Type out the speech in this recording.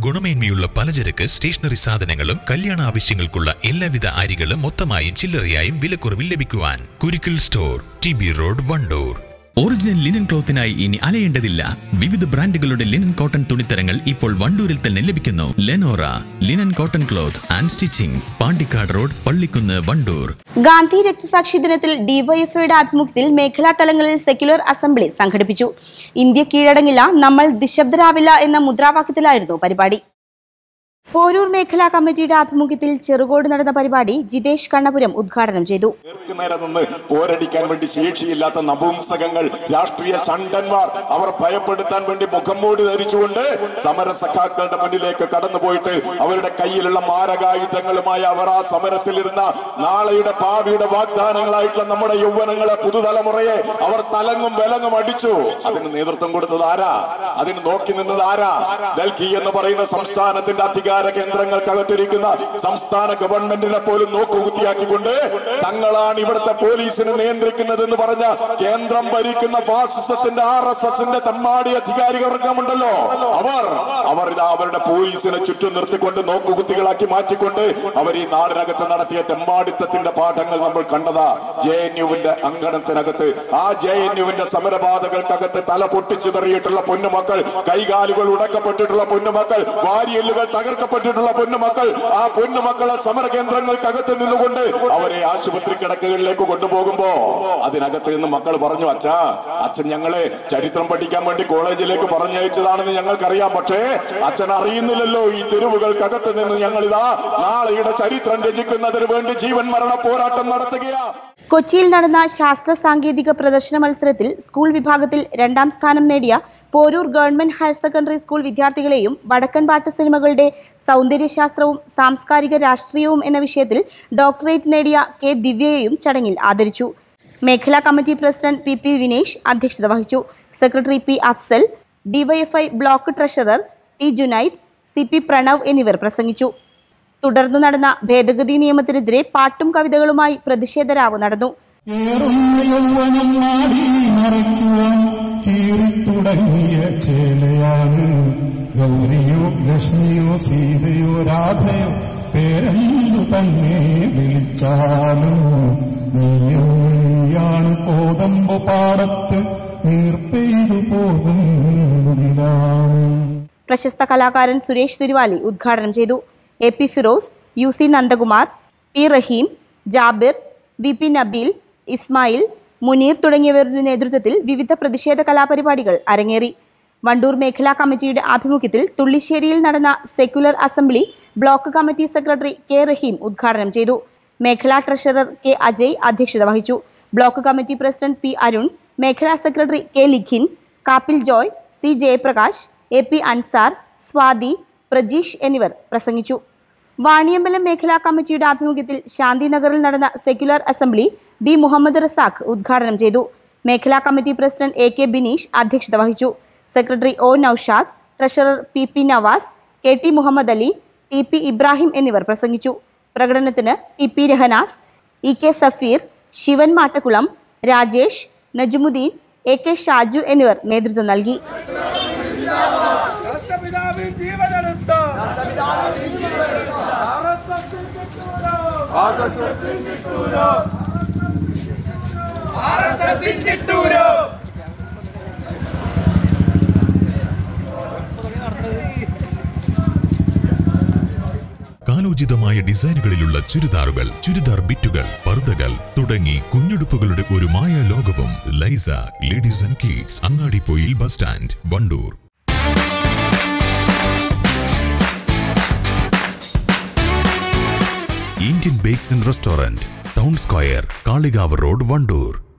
ഗുണമേന്മയുള്ള പലചരക്ക് സ്റ്റേഷനറി സാധനങ്ങളും കല്യാണ ആവശ്യങ്ങൾക്കുള്ള എല്ലാവിധ അരികളും മൊത്തമായും ചില്ലറയായും വിലക്കുറവിൽ ലഭിക്കുവാൻ Kurikkal store T B road Wandoor original linen ക്ലോത്തിനായി ഇനി അലയേണ്ടതില്ല വിവിധ ബ്രാൻഡുകളുടെ ലിനൻ കോട്ടൺ തുണിത്തരങ്ങൾ ഇപ്പോൾ വണ്ടൂരിൽ തന്നെ ലഭിക്കുന്നു Lenora linen cotton cloth and stitching Pandikkad road Pallikkunnu Wandoor Gandhi രക്തസാക്ഷി ദിനത്തിൽ ഡിവൈഎഫ്ഐയുടെ ആഭിമുഖ്യത്തിൽ മേഖലാ തലങ്ങളിൽ സെക്യുലർ അസംബ്ലി സംഘടിപ്പിച്ചു ഇന്ത്യ കീഴടങ്ങില്ല നമ്മൾ നിശബ്ദരാവില്ല എന്ന മുദ്രാവാക്യത്തിലായിരുന്നു പരിപാടി പോരൂർ മേഖലാ കമ്മിറ്റിയുടെ ആഭിമുഖ്യത്തിൽ ചെറുകോട് നടന്ന പരിപാടി ജിതേഷ് കണ്ണപുരം ഉദ്ഘാടനം ചെയ്തു നേരെ നിന്ന് പോരടിക്കാൻ വേണ്ടി ശേഷിയില്ലാത്ത നപുംസകങ്ങൾ രാഷ്ട്രീയ ചണ്ടന്മാർ അവർ ഭയപ്പെടുത്താൻ വേണ്ടി മുഖംമൂടി ധരിച്ചുകൊണ്ട് സമര സഖാക്കളുടെ മുന്നിലേക്ക് കടന്നുപോയിട്ട് അവരുടെ കയ്യിലുള്ള മാരകായുധങ്ങളുമായി അവർ ആ സമരത്തിലിരുന്ന നാളെയുടെ ഭാവിയുടെ വാഗ്ദാനങ്ങളായിട്ടുള്ള നമ്മുടെ യൗവനങ്ങളെ പുതുതലമുറയെ അവർ തലങ്ങും വിലങ്ങും അടിച്ചു അതിന് നേതൃത്വം കൊടുത്തത് ആരാ അതിന് നോക്കി നിന്നത് ആരാ ഡൽഹി എന്ന് പറയുന്ന സംസ്ഥാനത്തിന്റെ അധികാര കേന്ദ്രങ്ങൾക്കകത്തിരിക്കുന്ന സംസ്ഥാന ഗവൺമെന്റിനെ പോലും നോക്കുകുത്തിയാക്കിക്കൊണ്ട് തങ്ങളാണ് ഇവിടുത്തെ പോലീസിനെ നിയന്ത്രിക്കുന്നത് എന്ന് പറഞ്ഞ കേന്ദ്രം ഭരിക്കുന്ന ഫാസിസത്തിന്റെ ആർ എസ് എസിന്റെ തമ്മാടി അധികാരിക വർഗമുണ്ടല്ലോ അവർ അവർ ഇതാ അവരുടെ പോലീസിനെ ചുറ്റും നിർത്തിക്കൊണ്ട് നോക്കുകുത്തികളാക്കി മാറ്റിക്കൊണ്ട് അവർ ഈ നാടിനകത്ത് നടത്തിയ തെമ്മാടിത്തത്തിന്റെ പാഠങ്ങൾ നമ്മൾ കണ്ടതാ ജെ എൻ യുവിന്റെ അങ്കണത്തിനകത്ത് ആ ജെ എൻ യുവിന്റെ സമരപാതകൾക്കകത്ത് തല പൊട്ടിച്ചിതറിയിട്ടുള്ള പൊന്നുമക്കൾ കൈകാലുകൾ ഉടക്കപ്പെട്ടിട്ടുള്ള പൊന്നുമക്കൾ വാരിയല്ലുകൾ തകർക്കപ്പെട്ടിട്ടുള്ള പൊന്നുമക്കൾ ആ പൊന്നുമക്കളെ സമര കേന്ദ്രങ്ങൾക്കകത്ത് നിന്നുകൊണ്ട് അവരെ ആശുപത്രി കിടക്കകളിലേക്ക് കൊണ്ടുപോകുമ്പോ അതിനകത്ത് നിന്ന് മക്കൾ പറഞ്ഞു അച്ഛാ അച്ഛൻ ഞങ്ങളെ ചരിത്രം പഠിക്കാൻ വേണ്ടി കോളേജിലേക്ക് പറഞ്ഞയച്ചതാണെന്ന് ഞങ്ങൾക്കറിയാം പക്ഷേ അച്ഛൻ അറിയുന്നില്ലല്ലോ ഈ തെരുവുകൾക്കകത്ത് നിന്ന് ഞങ്ങൾ ഇതാ നാളെയുടെ ചരിത്രം രചിക്കുന്നതിന് വേണ്ടി ജീവൻ മരണ പോരാട്ടം നടത്തുകയാ കൊച്ചിയിൽ നടന്ന ശാസ്ത്ര സാങ്കേതിക പ്രദർശന മത്സരത്തിൽ സ്കൂൾ വിഭാഗത്തിൽ രണ്ടാം സ്ഥാനം നേടിയ Porur government higher secondary school വിദ്യാർത്ഥികളെയും വടക്കൻ പാട്ട് സിനിമകളുടെ സൗന്ദര്യശാസ്ത്രവും സാംസ്കാരിക രാഷ്ട്രീയവും എന്ന വിഷയത്തിൽ ഡോക്ടറേറ്റ് നേടിയ കെ ദിവ്യയെയും ചടങ്ങിൽ ആദരിച്ചു മേഖലാ committee president P P Vinesh അധ്യക്ഷത വഹിച്ചു secretary P Afsal DYFI block treasurer T Junaid C P Pranav എന്നിവർ പ്രസംഗിച്ചു തുടർന്ന് നടന്ന ഭേദഗതി നിയമത്തിനെതിരെ പാട്ടും കവിതകളുമായി പ്രതിഷേധരാവ് നടന്നു ഏറുന്ന യൗവനം നാടി മറയ്ക്കുവാൻ കീറിത്തുടങ്ങിയ ചേലയാണ് ഗൗരിയോ ലക്ഷ്മിയോ സീതയോ രാധയോ പേരെന്തു തന്നെ വിളിച്ചാലും നീയും നീയാണ് കോതമ്പ് പാടത്ത് നീർപ്പെയ്തു പോകും മുകിലാണ് പ്രശസ്ത കലാകാരൻ സുരേഷ് തിരുവാലി ഉദ്ഘാടനം ചെയ്തു A P Firoz U C Nandakumar P Rahim Jabir V P Nabeel Ismail Muneer തുടങ്ങിയവരുടെ നേതൃത്വത്തിൽ വിവിധ പ്രതിഷേധ കലാപരിപാടികൾ അരങ്ങേറി വണ്ടൂർ മേഖലാ കമ്മിറ്റിയുടെ ആഭിമുഖ്യത്തിൽ തുള്ളിശ്ശേരിയിൽ നടന്ന secular assembly block committee secretary K Rahim ഉദ്ഘാടനം ചെയ്തു മേഖലാ ട്രഷറർ കെ അജയ് അധ്യക്ഷത വഹിച്ചു block committee president P Arun മേഖലാ secretary K Likhin Kappil Joy C Jayaprakash A P Ansar Swathi Prajeesh എന്നിവർ പ്രസംഗിച്ചു വാണിയമ്പലം മേഖലാ കമ്മിറ്റിയുടെ ആഭിമുഖ്യത്തിൽ ശാന്തിനഗറിൽ നടന്ന secular assembly B Muhammad Razak ഉദ്ഘാടനം ചെയ്തു മേഖലാ committee president A K Bineesh അധ്യക്ഷത വഹിച്ചു secretary O Noushad treasurer P P Navas K T Muhammad Ali T P Ibrahim എന്നിവർ പ്രസംഗിച്ചു പ്രകടനത്തിന് T P Rehnas E K Safeer Shivan Mattakkulam Rajesh Najumudheen A K Shaju എന്നിവർ നേതൃത്വം നൽകി രാഷ്ട്രപിതാവ് ജീവനെടുത്ത കാലോചിതമായ ഡിസൈനുകളിലുള്ള ചുരിദാറുകൾ ചുരിദാർ ബിറ്റുകൾ പർദ്ദകൾ തുടങ്ങി കുഞ്ഞുടുപ്പുകളുടെ ഒരു മായ ലോകവും Laiza ladies and kids Angadipoyil bus stand Wandoor Indian bakes and restaurant town square Kalikavu road Wandoor